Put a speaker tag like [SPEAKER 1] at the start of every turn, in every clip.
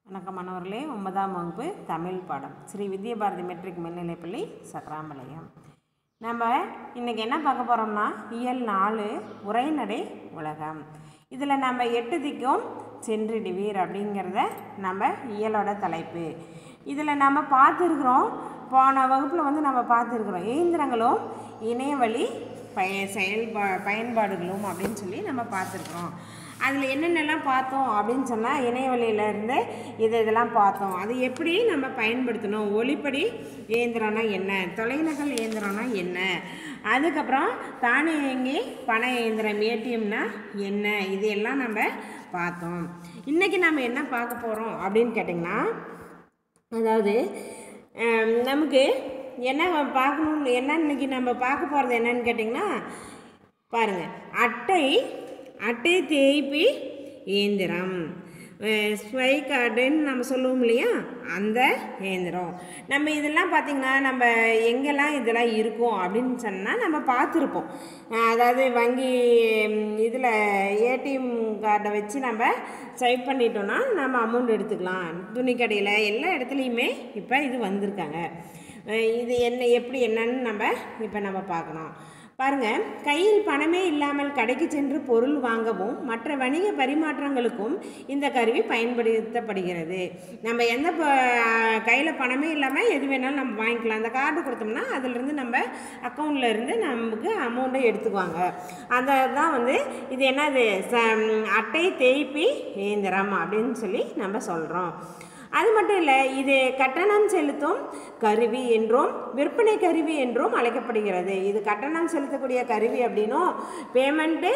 [SPEAKER 1] வணக்கம் மாணவர்களே ஒன்பதாம் வகுப்பு தமிழ் பாடம் ஸ்ரீ வித்யபாரதி மெட்ரிக் மேல்நிலைப்பள்ளி சக்கராம்பாளையம் நம்ம இன்றைக்கி என்ன பார்க்க போகிறோம்னா இயல் நாலு உரைநடை உலகம் இதில் நம்ம எட்டு திக்கும் சென்றிடுவீர் அப்படிங்கிறத நம்ம இயலோட தலைப்பு இதில் நம்ம பார்த்துருக்குறோம் போன வகுப்பில் வந்து நம்ம பார்த்துருக்குறோம் இயந்திரங்களும் இணையவழி பய செயல்பா பயன்பாடுகளும் அப்படின்னு சொல்லி நம்ம பார்த்துருக்குறோம் அதில் என்னென்னலாம் பார்த்தோம் அப்படின்னு சொன்னால் இணையவழியிலேருந்து இது இதெல்லாம் பார்த்தோம் அது எப்படி நம்ம பயன்படுத்தணும் ஒளிப்படி இயந்திரம்னா என்ன தொலைநகல் இயந்திரம்னா என்ன அதுக்கப்புறம் தானியங்கி பண இயந்திரம் ஏடிஎம்னா என்ன இது எல்லாம் நம்ம பார்த்தோம் இன்றைக்கி நம்ம என்ன பார்க்க போகிறோம் அப்படின்னு கேட்டிங்கன்னா அதாவது அஹ், நமக்கு என்ன பார்க்கணும் என்ன இன்னைக்கு நம்ம பார்க்க போகிறது என்னன்னு கேட்டிங்கன்னா பாருங்கள் அட்டை அட்டை தேய்ப்பி இயந்திரம் ஸ்வை கார்டுன்னு நம்ம சொல்லுவோம் இல்லையா அந்த இயந்திரம் நம்ம இதெல்லாம் பார்த்திங்கன்னா நம்ம எங்கெல்லாம் இதெல்லாம் இருக்கும் அப்படின்னு சொன்னால் நம்ம பார்த்துருப்போம் அஹ் அதாவது வங்கி இதில் ஏடிஎம் கார்டை வச்சு நம்ம ஸ்வைப் பண்ணிட்டோன்னா நம்ம அமௌண்ட் எடுத்துக்கலாம் துணிக்கடையில் எல்லா இடத்துலையுமே இப்போ இது வந்திருக்காங்க அஹ் இது என்ன எப்படி என்னன்னு நம்ம இப்போ நம்ம பார்க்கணும் பாருங்கள் கையில் பணமே இல்லாமல் கடைக்கு சென்று பொருள் வாங்கவும் மற்ற வணிக பரிமாற்றங்களுக்கும் இந்த கருவி பயன்படுத்தப்படுகிறது நம்ம எந்த கையில் பணமே இல்லாமல் எது வேணாலும் நம்ம வாங்கிக்கலாம் அந்த கார்டு கொடுத்தோம்னா அதிலிருந்து நம்ம அக்கௌண்ட்டில் இருந்து நமக்கு அமௌண்ட்டை எடுத்துக்குவாங்க அந்த தான் வந்து இது என்னது ச அட்டை தேய்ப்பி இயந்திரம் அப்படின்னு சொல்லி நம்ம சொல்கிறோம் அது மட்டும் இல்லை இது கட்டணம் செலுத்தும் கருவி என்றும் விற்பனை கருவி என்றும் அழைக்கப்படுகிறது இது கட்டணம் செலுத்தக்கூடிய கருவி அப்படின்னும் பேமெண்ட்டு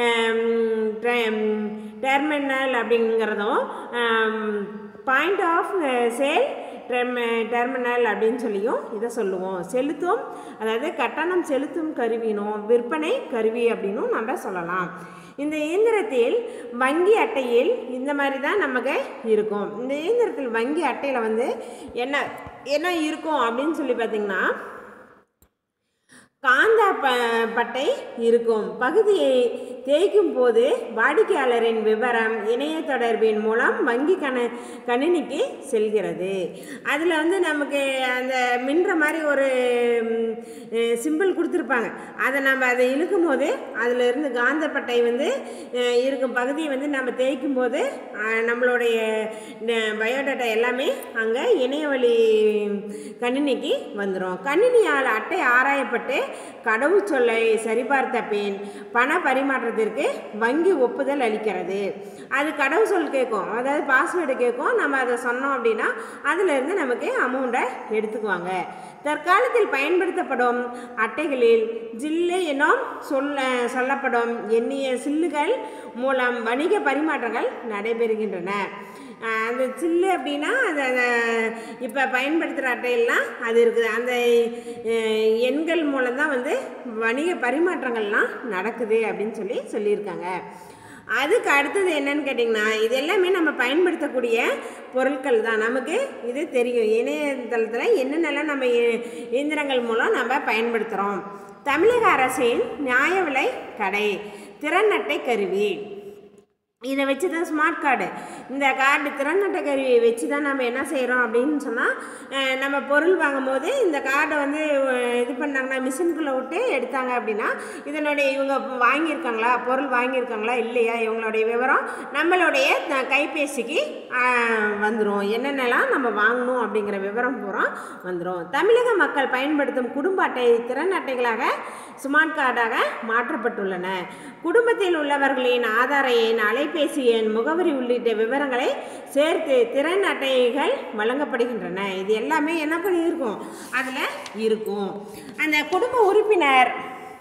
[SPEAKER 1] டெர்மினல் அப்படிங்கிறதும் point of sale term terminal அப்படின்னு சொல்லியும் இதை சொல்லுவோம் செலுத்தும் அதாவது கட்டணம் செலுத்தும் கருவினும் விற்பனை கருவி அப்படின்னும் நம்ம சொல்லலாம் இந்த இயந்திரத்தில் வங்கி அட்டையில் இந்த மாதிரி தான் நமக்கு இருக்கும் இந்த இயந்திரத்தில் வங்கி அட்டையில் வந்து என்ன என்ன இருக்கும் அப்படின்னு சொல்லி பார்த்தீங்கன்னா காந்த ப பட்டை இருக்கும் பகுதியை தேய்க்கும் போது வாடிக்கையாளரின் விவரம் இணைய தொடர்பின் மூலம் வங்கி கண கணினிக்கு செல்கிறது அதில் வந்து நமக்கு அந்த மின்ற மாதிரி ஒரு சிம்பிள் கொடுத்துருப்பாங்க அதை நம்ம அதை இழுக்கும் போது அதில் இருந்து காந்தப்பட்டை வந்து அஹ், இருக்கும் பகுதியை வந்து நம்ம தேய்க்கும் போது அஹ், நம்மளுடைய பயோடேட்டா எல்லாமே அங்கே இணையவழி கணினிக்கு வந்துடும் கணினியால் அட்டை ஆராயப்பட்டு கடவுச்சொல்லை சரிபார்த்த பின் பண பரிமாற்றத்திற்கு வங்கி ஒப்புதல் அளிக்கிறது அது கடவுச்சொல் கேட்கும் அதாவது பாஸ்வேர்டு கேட்கும் நம்ம அதை சொன்னோம் அப்படின்னா அதிலிருந்து நமக்கு அமௌண்ட்டை எடுத்துக்குவாங்க தற்காலத்தில் பயன்படுத்தப்படும் அட்டைகளில் ஜில்லு எனும் சொல்ல சொல்லப்படும் எண்ணிய சில்லுகள் மூலம் வணிக பரிமாற்றங்கள் நடைபெறுகின்றன அஹ் அந்த சில்லு அப்படின்னா அது அந்த இப்போ பயன்படுத்துகிற அட்டையெல்லாம் அது இருக்குது அந்த அஹ், எண்கள் மூலம்தான் வந்து வணிக பரிமாற்றங்கள்லாம் நடக்குது அப்படின்னு சொல்லி சொல்லியிருக்காங்க அதுக்கு அடுத்தது என்னன்னு கேட்டிங்கன்னா இது எல்லாமே நம்ம பயன்படுத்தக்கூடிய பொருட்கள் தான் நமக்கு இது தெரியும் இணையதளத்தில் என்னென்னலாம் நம்ம இ- இயந்திரங்கள் மூலம் நம்ம பயன்படுத்துகிறோம் தமிழக அரசின் நியாய விலை கடை திறன் அட்டை கருவி இதை வச்சு தான் ஸ்மார்ட் கார்டு இந்த கார்டு திறனட்ட கருவியை வச்சு தான் நம்ம என்ன செய்கிறோம் அப்படின்னு சொன்னால் நம்ம பொருள் வாங்கும்போது இந்த கார்டை வந்து அஹ், இது பண்ணாங்கன்னா மிஷினுக்குள்ளே விட்டு எடுத்தாங்க அப்படின்னா இதனுடைய இவங்க வாங்கியிருக்காங்களா பொருள் வாங்கியிருக்காங்களா இல்லையா இவங்களுடைய விவரம் நம்மளுடைய த- கைபேசிக்கு வந்துடும் என்னென்னலாம் நம்ம வாங்கணும் அப்படிங்கிற விவரம் பூரா வந்துடும் தமிழக மக்கள் பயன்படுத்தும் குடும்ப அட்டை திறன் அட்டைகளாக ஸ்மார்ட் கார்டாக மாற்றப்பட்டுள்ளன குடும்பத்தில் உள்ளவர்களின் ஆதார எண் அலைபேசி எண் முகவரி உள்ளிட்ட விவரங்களை சேர்த்து திறன் அட்டைகள் வழங்கப்படுகின்றன இது எல்லாமே என்ன பண்ணியிருக்கும் அதில் இருக்கும் அந்த குடும்ப உறுப்பினர்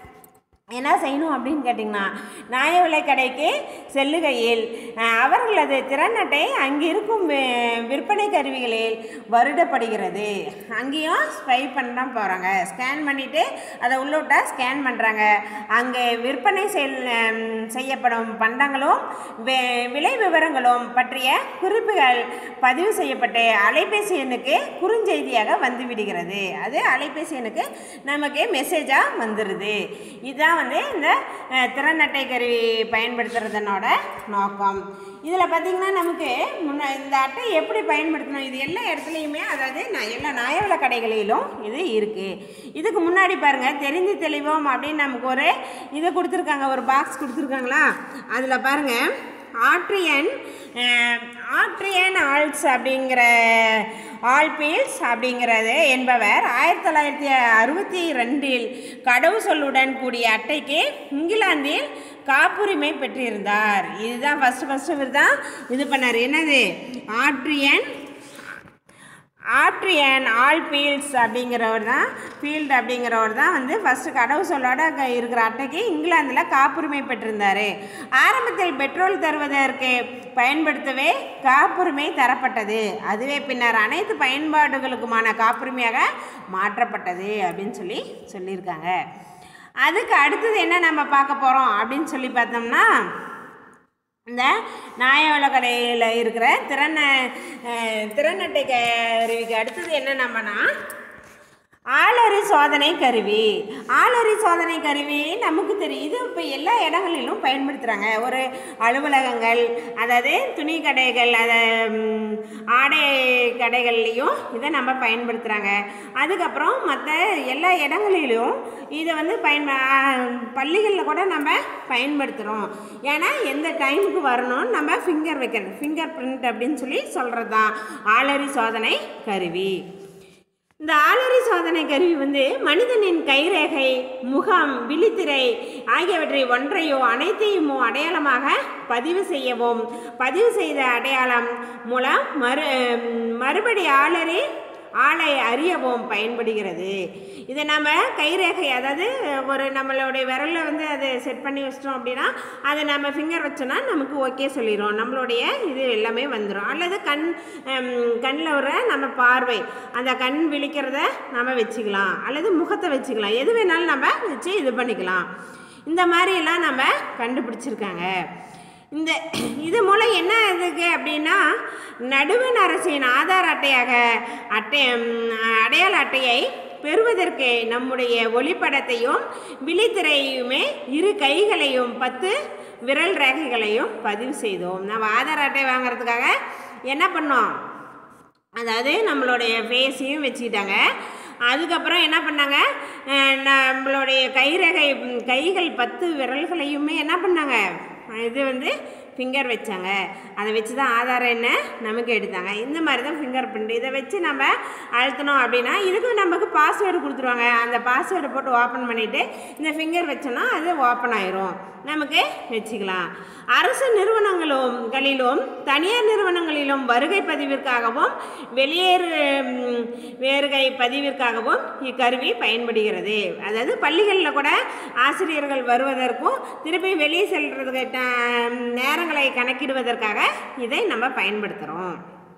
[SPEAKER 1] என்ன செய்யணும் அப்படின்னு கேட்டிங்கன்னா நியாய விலை கடைக்கு செல்லுகையில் அஹ், அவர்களது திறன் அட்டை அங்கிருக்கும் வி- விற்பனை கருவிகளில் வருடப்படுகிறது அங்கேயும் ஸ்வைப் பண்ண தான் போகிறாங்க ஸ்கேன் பண்ணிவிட்டு அதை உள்ளிட்டா ஸ்கேன் பண்ணுறாங்க அங்கே விற்பனை செல் ஹம், செய்யப்படும் பண்டங்களும் வி- விலை விவரங்களும் பற்றிய குறிப்புகள் பதிவு செய்யப்பட்டு அலைபேசி எண்ணுக்கு குறுஞ்செய்தியாக வந்து விடுகிறது அது அலைபேசி எண்ணுக்கு நமக்கு மெசேஜாக வந்துடுது இதுதான் இதுதான் வந்து இந்த அஹ், திறன் அட்டை கருவி பயன்படுத்துறதனோட நோக்கம் இதில் பார்த்திங்கன்னா நமக்கு முன்ன இந்த அட்டை எப்படி பயன்படுத்தணும் இது எல்லா இடத்துலையுமே அதாவது நான் எல்லா நியாயவில கடைகளிலும் இது இருக்குது இதுக்கு முன்னாடி பாருங்கள் தெரிந்து தெளிவோம் அப்படின்னு நமக்கு ஒரு இது கொடுத்துருக்காங்க ஒரு பாக்ஸ் கொடுத்துருக்காங்களா அதில் பாருங்கள் ஆட்ரியன் அஹ், ஆட்ரியன் ஆல்ஸ் அப்படிங்கிற ஆல்பீல்ஸ் அப்படிங்கிறது என்பவர் ஆயிரத்தி தொள்ளாயிரத்தி அறுபத்தி ரெண்டில் கடவு சொல்லுடன் கூடிய அட்டைக்கு இங்கிலாந்தில் காப்புரிமை பெற்றிருந்தார் இதுதான் ஃபஸ்ட்டு ஃபஸ்ட்டு இவர் தான் இது பண்ணார் என்னது ஆட்ரியன் ஆட்ரியன் ஆல் ஃபீல்ட்ஸ் அப்படிங்கிறவர் தான் ஃபீல்டு அப்படிங்கிறவர் தான் வந்து ஃபஸ்ட்டு கடவு சொல்லோட க- இருக்கிற அட்டைக்கு இங்கிலாந்தில் காப்புரிமை பெற்றிருந்தார் ஆரம்பத்தில் பெட்ரோல் தருவதற்கு பயன்படுத்தவே காப்புரிமை தரப்பட்டது அதுவே பின்னர் அனைத்து பயன்பாடுகளுக்குமான காப்புரிமையாக மாற்றப்பட்டது அப்படின்னு சொல்லி சொல்லியிருக்காங்க அதுக்கு அடுத்தது என்ன நம்ம பார்க்க போகிறோம் அப்படின்னு சொல்லி பார்த்தோம்னா இந்த நாயவள கடையில் இருக்கிற திறன அஹ், திறனட்டை கருவிக்கு அடுத்தது என்ன நம்மனா ஆளறி சோதனை கருவி ஆளறி சோதனை கருவி நமக்கு தெரியும் இது இப்போ எல்லா இடங்களிலும் பயன்படுத்துகிறாங்க ஒரு அலுவலகங்கள் அதாவது துணி கடைகள் அதை ம், ஆடை கடைகள்லேயும் இதை நம்ம பயன்படுத்துகிறாங்க அதுக்கப்புறம் மற்ற எல்லா இடங்களிலும் இதை வந்து பயன் பள்ளிகளில் கூட நம்ம பயன்படுத்துகிறோம் ஏன்னா எந்த டைமுக்கு வரணும்னு நம்ம ஃபிங்கர் வைக்கிறது ஃபிங்கர் பிரிண்ட் அப்படின்னு சொல்லி சொல்கிறது தான் ஆளறி சோதனை கருவி இந்த ஆளறி சோதனை கருவி வந்து மனிதனின் கைரேகை முகம் விழித்திரை ஆகியவற்றை ஒன்றையோ அனைத்தையுமோ அடையாளமாக பதிவு செய்யவும் பதிவு செய்த அடையாளம் மூலம் மறு மறுபடி ஆளறி ஆளை அறியவும் பயன்படுகிறது இதை நம்ம கைரேகை அதாவது ஒரு நம்மளுடைய விரலில் வந்து அதை செட் பண்ணி வச்சிட்டோம் அப்படின்னா அதை நம்ம ஃபிங்கர் வச்சோன்னா நமக்கு ஓகே சொல்லிடும் நம்மளுடைய இது எல்லாமே வந்துடும் அல்லது கண் கண்ணில் வர நம்ம பார்வை அந்த கண் விழிக்கிறத நம்ம வச்சுக்கலாம் அல்லது முகத்தை வச்சுக்கலாம் எது வேணாலும் நம்ம வச்சு இது பண்ணிக்கலாம் இந்த மாதிரியெல்லாம் நம்ம கண்டுபிடிச்சிருக்காங்க இந்த இது மூலம் என்ன இதுக்கு அப்படின்னா நடுவண் அரசின் ஆதார் அட்டையாக அட்டை ம், அடையாள அட்டையை பெறுவதற்கு நம்முடைய ஒளிப்படத்தையும் விழித்திரையுமே இரு கைகளையும் பத்து விரல் ரேகைகளையும் பதிவு செய்தோம் நம்ம ஆதார் அட்டை வாங்குறதுக்காக என்ன பண்ணோம் அதாவது நம்மளுடைய ஃபேஸையும் வச்சுக்கிட்டாங்க அதுக்கப்புறம் என்ன பண்ணாங்க அஹ் நம்மளுடைய கைரகை ம், கைகள் பத்து விரல்களையுமே என்ன பண்ணாங்க இது வந்து ஃபிங்கர் வச்சாங்க அதை வச்சு தான் ஆதாரம் என்ன நமக்கு எடுத்தாங்க இந்த மாதிரி தான் ஃபிங்கர் பிரிண்ட் இதை வச்சு நம்ம அழுத்தினோம் அப்படின்னா இதுக்கு நமக்கு பாஸ்வேர்டு கொடுத்துருவாங்க அந்த பாஸ்வேர்டை போட்டு ஓப்பன் பண்ணிவிட்டு இந்த ஃபிங்கர் வச்சோன்னா அது ஓப்பன் ஆயிரும் நமக்கு வச்சுக்கலாம் அரசு நிறுவனங்களும் களிலும் தனியார் நிறுவனங்களிலும் வருகை பதிவிற்காகவும் வெளியேறு ம், வேறுகை பதிவிற்காகவும் இக்கருவி பயன்படுகிறது அதாவது பள்ளிகளில் கூட ஆசிரியர்கள் வருவதற்கும் திருப்பி வெளியே செல்றதுக்கு ட- நேரங்களை கணக்கிடுவதற்காக இதை நம்ம பயன்படுத்துகிறோம்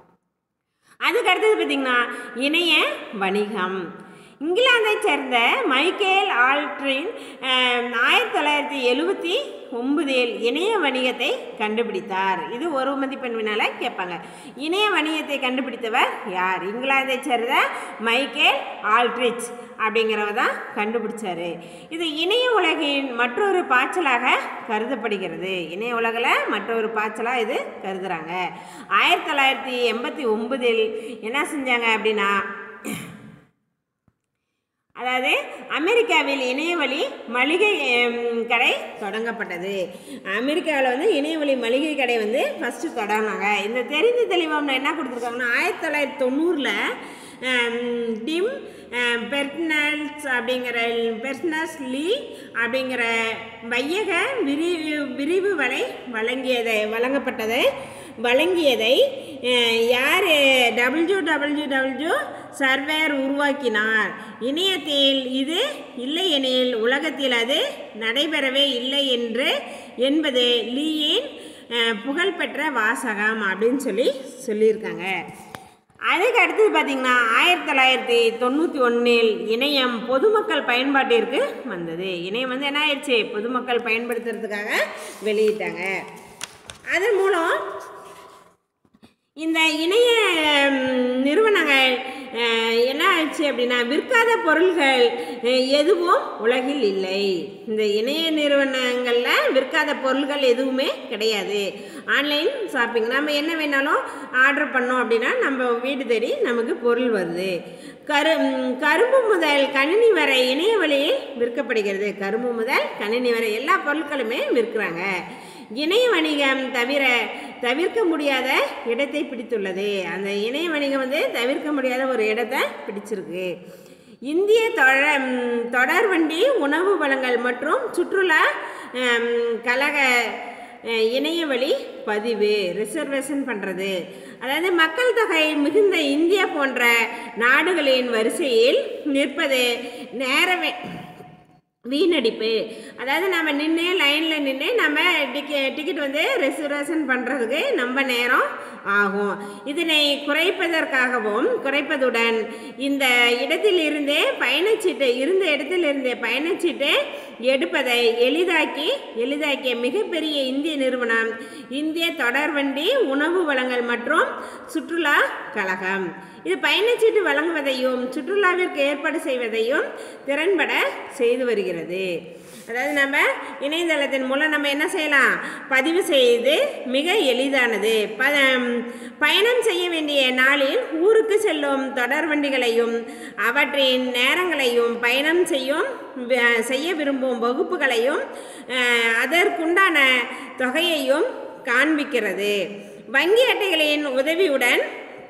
[SPEAKER 1] அதுக்கு அடுத்தது பார்த்திங்கன்னா இணைய வணிகம் இங்கிலாந்தைச் சேர்ந்த மைக்கேல் ஆல்ட்ரின் அஹ், ஆயிரத்தி தொள்ளாயிரத்தி எழுபத்தி ஒன்பதில் இணைய வணிகத்தை கண்டுபிடித்தார் இது ஒரு மதிப்பெண் வினால கேட்பாங்க இணைய வணிகத்தை கண்டுபிடித்தவர் யார் இங்கிலாந்தைச் சேர்ந்த மைக்கேல் ஆல்ட்ரிச் அப்படிங்கிறவர் தான் கண்டுபிடிச்சாரு இது இணைய உலகின் மற்றொரு பாய்ச்சலாக கருதப்படுகிறது இணைய உலகில் மற்றொரு பாய்ச்சலாக இது கருதுறாங்க ஆயிரத்தி தொள்ளாயிரத்தி எண்பத்தி ஒன்பதில் என்ன செஞ்சாங்க அப்படின்னா அதாவது அமெரிக்காவில் இணையவழி மளிகை ஹம், கடை தொடங்கப்பட்டது அமெரிக்காவில் வந்து இணையவழி மளிகை கடை வந்து ஃபஸ்ட்டு தொடங்கினாங்க இந்த தெரிந்து தெளிவம்னு என்ன கொடுத்துருக்காங்கன்னா ஆயிரத்தி தொள்ளாயிரத்தி தொண்ணூறில் டிம் பெர்ட்னல்ஸ் அப்படிங்கிற பெர்ட்னஸ் லீ அப்படிங்கிற வையக விரிவு விரிவு வலை வழங்கியதை வழங்கப்பட்டதை வழங்கியதை அஹ், யார் டபிள்யூ டபிள்யூ டபிள்யூ சர்வேர் உருவாக்கினார் இணையத்தில் இது இல்லையெனில் உலகத்தில் அது நடைபெறவே இல்லை என்று என்பது லீயின் அஹ், புகழ்பெற்ற வாசகம் அப்படின்னு சொல்லி சொல்லியிருக்காங்க அதுக்கு அடுத்தது பார்த்திங்கன்னா ஆயிரத்தி தொள்ளாயிரத்தி தொண்ணூற்றி ஒன்றில் இணையம் பொதுமக்கள் பயன்பாட்டிற்கு வந்தது இணையம் வந்து என்ன ஆயிடுச்சு பொதுமக்கள் பயன்படுத்துறதுக்காக வெளியிட்டாங்க அதன் மூலம் இந்த இணைய ம், நிறுவனங்கள் அஹ், என்ன ஆச்சு அப்படின்னா விற்காத பொருள்கள் அஹ், எதுவும் உலகில் இல்லை இந்த இணைய நிறுவனங்களில் விற்காத பொருள்கள் எதுவுமே கிடையாது ஆன்லைன் ஷாப்பிங் நம்ம என்ன வேணாலும் ஆர்டர் பண்ணோம் அப்படின்னா நம்ம வீடு தேடி நமக்கு பொருள் வருது கரு ம், கரும்பு முதல் கணினி வரை இணைய வழியில் விற்கப்படுகிறது கரும்பு முதல் கணினி வரை எல்லா பொருட்களுமே விற்கிறாங்க இணைய வணிகம் தவிர தவிர்க்க முடியாத இடத்தை பிடித்துள்ளது அந்த இணைய வணிகம் வந்து தவிர்க்க முடியாத ஒரு இடத்தை பிடிச்சிருக்கு இந்திய தொட ம், தொடர்வண்டி உணவு வளங்கள் மற்றும் சுற்றுலா ம், கழக அஹ், இணையவழி பதிவு ரிசர்வேஷன் பண்ணுறது அதாவது மக்கள் தொகை மிகுந்த இந்தியா போன்ற நாடுகளின் வரிசையில் நிற்பது நேரவே வீணடிப்பு அதாவது நம்ம நின்று லைனில் நின்று நம்ம டிக்கெ டிக்கெட் வந்து ரிசர்வேஷன் பண்ணுறதுக்கு நம்ம நேரம் ஆகும் இதனை குறைப்பதற்காகவும் குறைப்பதுடன் இந்த இடத்திலிருந்தே பயணச்சீட்டு இருந்த இடத்திலிருந்தே பயணச்சீட்டு எடுப்பதை எளிதாக்கி எளிதாக்கிய மிகப்பெரிய இந்திய நிறுவனம் இந்திய தொடர்வண்டி உணவு வளங்கள் மற்றும் சுற்றுலா கழகம் இது பயணச்சீட்டு வழங்குவதையும் சுற்றுலாவிற்கு ஏற்பாடு செய்வதையும் திறன்பட செய்து வருகிறது அதாவது நம்ம இணையதளத்தின் மூலம் நம்ம என்ன செய்யலாம் பதிவு செய்து மிக எளிதானது ப பயணம் செய்ய வேண்டிய நாளில் ஊருக்கு செல்லும் தொடர் வண்டிகளையும் அவற்றின் நேரங்களையும் பயணம் செய்யும் வி- செய்ய விரும்பும் வகுப்புகளையும் அஹ், அதற்குண்டான தொகையையும் காண்பிக்கிறது வங்கி அட்டைகளின் உதவியுடன்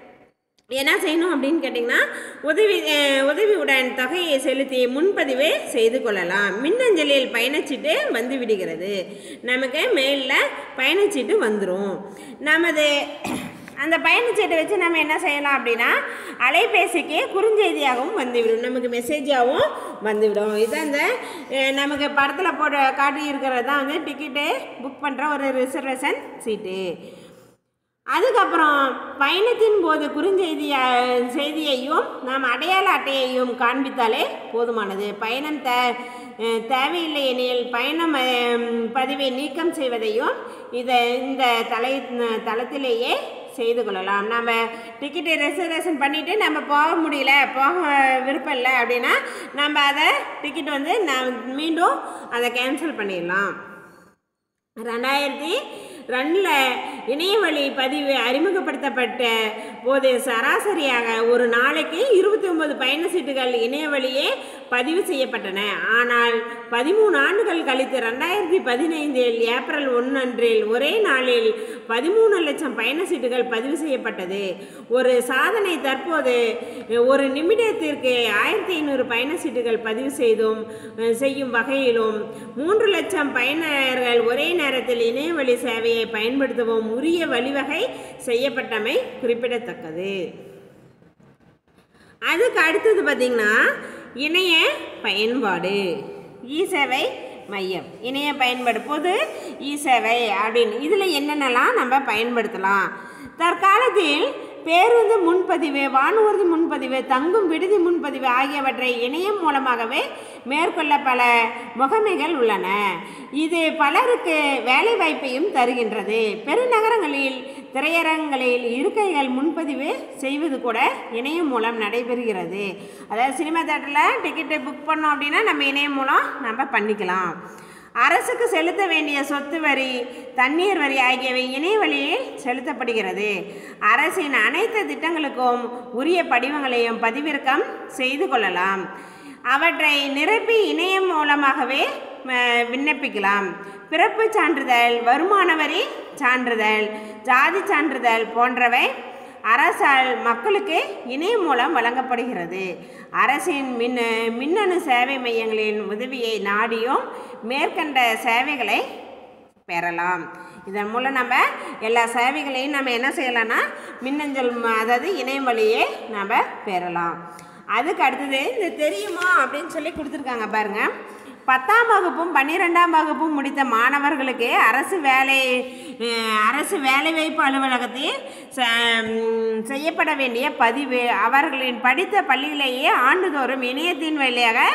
[SPEAKER 1] என்ன செய்யணும் அப்படின்னு கேட்டிங்கன்னா உதவி அஹ், உதவியுடன் தொகையை செலுத்தி முன்பதிவு செய்து கொள்ளலாம் மின்னஞ்சலில் பயணச்சீட்டு வந்து விடுகிறது நமக்கு மெயிலில் பயணச்சீட்டு வந்துடும் நமது அந்த பயணச்சீட்டை வச்சு நம்ம என்ன செய்யலாம் அப்படின்னா அலைபேசிக்கு குறுஞ்செய்தியாகவும் வந்துவிடும் நமக்கு மெசேஜாகவும் வந்துவிடும் இது அந்த அஹ், நமக்கு படத்தில் போட காட்டி இருக்கிறது தான் வந்து டிக்கெட்டு புக் பண்ணுற ஒரு ரிசர்வேஷன் சீட்டு அதுக்கப்புறம் பயணத்தின் போது குறுஞ்செய்திய செய்தியையும் நாம் அடையாள அட்டையையும் காண்பித்தாலே போதுமானது பயணம் தே அஹ் தேவையில்லை எனில் பயணம் அஹ், பதிவை நீக்கம் செய்வதையும் இதை இந்த தலை தளத்திலேயே செய்து கொள்ளலாம் நம்ம டிக்கெட்டு ரெசர்வேஷன் பண்ணிவிட்டு நம்ம போக முடியல போக விருப்பம் இல்லை அப்படின்னா நம்ம அதை டிக்கெட் வந்து நான் மீண்டும் அதை கேன்சல் பண்ணிடலாம் ரெண்டாயிரத்தி ரெண்டில் இணையவழி பதிவு அறிமுகப்படுத்தப்பட்ட போது சராசரியாக ஒரு நாளைக்கு இருபத்தி ஒன்பது பயண சீட்டுகள் இணையவழியே பதிவு செய்யப்பட்டன ஆனால் பதிமூணு ஆண்டுகள் கழித்து ரெண்டாயிரத்தி பதினைந்தில் ஏப்ரல் ஒன்றன்றில் ஒரே நாளில் பதிமூணு லட்சம் பயண சீட்டுகள் பதிவு செய்யப்பட்டது ஒரு சாதனை தற்போது ஒரு நிமிடத்திற்கு ஆயிரத்தி ஐநூறு பயண சீட்டுகள் பதிவு செய்தும் அஹ், செய்யும் வகையிலும் மூன்று லட்சம் பயனர்கள் ஒரே நேரத்தில் இணையவழி சேவையை பயன்படுத்தவும் உரிய வழிவகை செய்யப்பட்டமை குறிப்பிடத்தக்கது அதுக்கு அடுத்தது பார்த்திங்கன்னா இணைய பயன்பாடு இ சேவை மையம் இணைய பயன்பாடு பொது இ சேவை அப்படின்னு இதில் என்னென்னலாம் நம்ம பயன்படுத்தலாம் தற்காலத்தில் பேருந்து முன்பதிவு வானூர்தி முன்பதிவு தங்கும் விடுதி முன்பதிவு ஆகியவற்றை இணையம் மூலமாகவே மேற்கொள்ள பல முகமைகள் உள்ளன இது பலருக்கு வேலை வாய்ப்பையும் தருகின்றது பெருநகரங்களில் திரையரங்களில் இருக்கைகள் முன்பதிவு செய்வது கூட இணையம் மூலம் நடைபெறுகிறது அதாவது சினிமா தேட்டரில் டிக்கெட்டு புக் பண்ணோம் அப்படின்னா நம்ம இணையம் மூலம் நம்ம பண்ணிக்கலாம் அரசுக்கு செலுத்த வேண்டிய சொத்து வரி தண்ணீர் வரி ஆகியவை இணைய வழியில் செலுத்தப்படுகிறது அரசின் அனைத்து திட்டங்களுக்கும் உரிய படிவங்களையும் பதிவிறக்கம் செய்து கொள்ளலாம் அவற்றை நிரப்பி இணையம் மூலமாகவே அஹ், விண்ணப்பிக்கலாம் பிறப்புச் சான்றிதழ் வருமான வரி சான்றிதழ் ஜாதி சான்றிதழ் போன்றவை அரசால் மக்களுக்கு இணையம் மூலம் வழங்கப்படுகிறது அரசின் மின் மின்னணு சேவை மையங்களின் உதவியை நாடியும் மேற்கண்ட சேவைகளை பெறலாம் இதன் மூலம் நம்ம எல்லா சேவைகளையும் நம்ம என்ன செய்யலாம்னா மின்னஞ்சல் ம- அதாவது இணையம் வழியே நம்ம பெறலாம் அதுக்கு அடுத்தது இந்த தெரியுமா அப்படின்னு சொல்லி கொடுத்துருக்காங்க பாருங்க பத்தாம் வகுப்பும் பன்னிரெண்டாம் வகுப்பும் முடித்த மாணவர்களுக்கு அரசு வேலை அஹ், அரசு வேலைவாய்ப்பு அலுவலகத்தில் ச- ம், செய்யப்பட வேண்டிய பதிவு அவர்களின் படித்த பள்ளியிலேயே ஆண்டுதோறும் இணையத்தின் வழியாக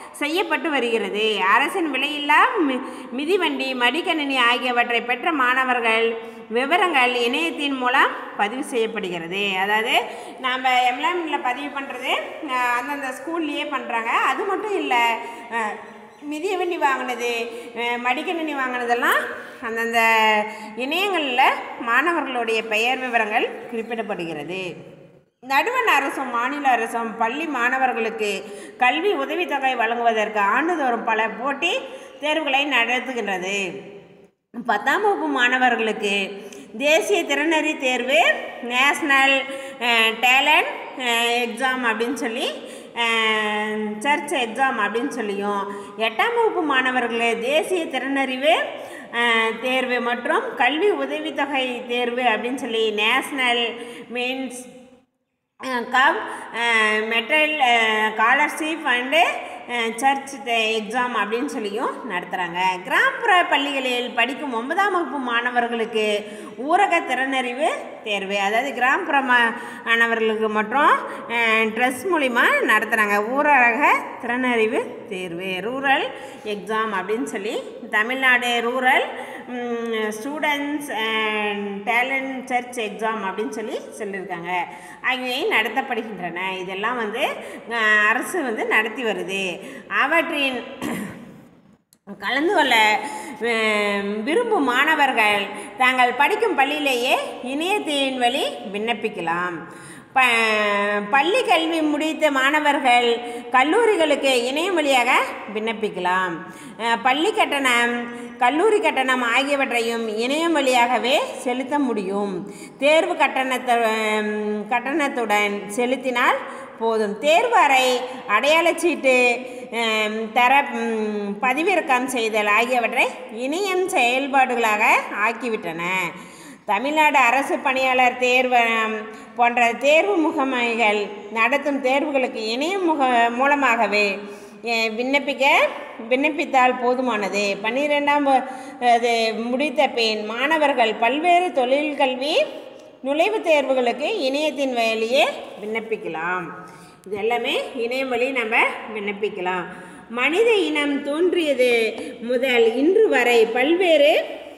[SPEAKER 1] செய்யப்பட்டு வருகிறது அரசின் விலையில்லா மி- மிதிவண்டி மடிக்கணினி ஆகியவற்றை பெற்ற மாணவர்கள் விவரங்கள் இணையத்தின் மூலம் பதிவு செய்யப்படுகிறது அதாவது நாம் எம்எல்ஏமில் பதிவு பண்ணுறது அந்தந்த ஸ்கூல்லையே பண்ணுறாங்க அது மட்டும் இல்லை மிதிவண்டி வாங்கினது அஹ், மடிக்கணினி வாங்கினதெல்லாம் அந்தந்த இணையங்களில் மாணவர்களுடைய பெயர் விவரங்கள் குறிப்பிடப்படுகிறது நடுவண் அரசும் மாநில அரசும் பள்ளி மாணவர்களுக்கு கல்வி உதவித்தொகை வழங்குவதற்கு ஆண்டுதோறும் பல போட்டி தேர்வுகளை நடத்துகின்றது பத்தாம் வகுப்பு மாணவர்களுக்கு தேசிய திறனறி தேர்வு நேஷ்னல் டேலண்ட் எக்ஸாம் அப்படின்னு சொல்லி சர்ச் எக்ஸாம் அப்படின்னு சொல்லியும் எட்டாம் வகுப்பு மாணவர்கள் தேசிய திறனறிவு அஹ், தேர்வு மற்றும் கல்வி உதவித்தொகை தேர்வு அப்படின்னு சொல்லி நேஷ்னல் மீன்ஸ் கப் மெட்டல் ஸ்காலர்ஷிப் அண்டு சர்ச் எக்ஸாம் அப்படின்னு சொல்லியும் நடத்துகிறாங்க கிராமப்புற பள்ளிகளில் படிக்கும் ஒன்பதாம் வகுப்பு மாணவர்களுக்கு ஊரக திறனறிவு தேர்வு அதாவது கிராமப்புற மா- மாணவர்களுக்கு மட்டும் ட்ரெஸ் மூலிமா நடத்துகிறாங்க ஊரக திறனறிவு தேர்வு ரூரல் எக்ஸாம் அப்படின்னு சொல்லி Tamil Nadu rural students and talent search exam அப்படின்னு சொல்லி சொல்லியிருக்காங்க ஆகியவை நடத்தப்படுகின்றன இதெல்லாம் வந்து அஹ், அரசு வந்து நடத்தி வருது அவற்றின் கலந்து கொள்ள அஹ், விரும்பும் மாணவர்கள் தாங்கள் படிக்கும் பள்ளியிலேயே இணையத்தின் வழி விண்ணப்பிக்கலாம் ப பள்ளி கல்வி முடித்த மாணவர்கள் கல்லூரிகளுக்கு இணையம் வழியாக விண்ணப்பிக்கலாம் அஹ், பள்ளி கட்டணம் கல்லூரி கட்டணம் ஆகியவற்றையும் இணையம் வழியாகவே செலுத்த முடியும் தேர்வு கட்டணத்தை கட்டணத்துடன் செலுத்தினால் போதும் தேர்வு அறை அடையாளச் சீட்டு அம், தர ம், பதிவிறக்கம் செய்தல் ஆகியவற்றை இணையம் செயல்பாடுகளாக ஆக்கிவிட்டன தமிழ்நாடு அரசு பணியாளர் தேர்வு அம், போன்ற தேர்வு முகமைகள் நடத்தும் தேர்வுகளுக்கு இணையம் முக மூலமாகவே எ, விண்ணப்பிக்க விண்ணப்பித்தால் போதுமானது பன்னிரெண்டாம் வ- அது முடித்த பின் மாணவர்கள் பல்வேறு தொழில் கல்வி நுழைவுத் தேர்வுகளுக்கு இணையத்தின் வழியே விண்ணப்பிக்கலாம் இது எல்லாமே இணையம் வழி நம்ம விண்ணப்பிக்கலாம் மனித இனம் தோன்றியது முதல் இன்று வரை பல்வேறு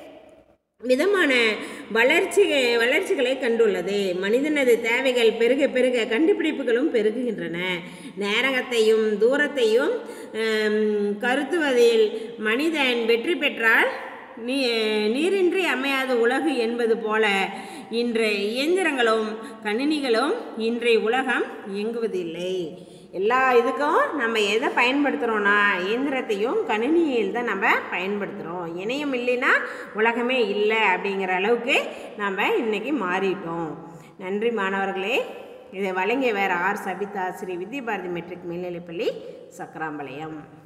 [SPEAKER 1] விதமான வளர்ச்சி வளர்ச்சிகளை கண்டுள்ளது மனிதனது தேவைகள் பெருக பெருக கண்டுபிடிப்புகளும் பெருகுகின்றன நேரத்தையும் தூரத்தையும் ஆம், கருத்துவதில் மனிதன் வெற்றி பெற்றால் நீ நீரின்றி அமையாத உலகு என்பது போல இன்று இயந்திரங்களும் கணினிகளும் இன்றைய உலகம் இயங்குவதில்லை எல்லா இதுக்கும் நம்ம எதை பயன்படுத்துகிறோன்னா இயந்திரத்தையும் கணினியில் தான் நம்ம பயன்படுத்துகிறோம் இணையம் இல்லைன்னா உலகமே இல்லை அப்படிங்கிற அளவுக்கு நம்ம இன்னைக்கு மாறிட்டோம் நன்றி மாணவர்களே இதை வழங்கிய வேறு ஆர் சபிதா ஸ்ரீ வித்யாபாரதி மெட்ரிக் மேல்நிலைப்பள்ளி சக்கராம்பாளையம்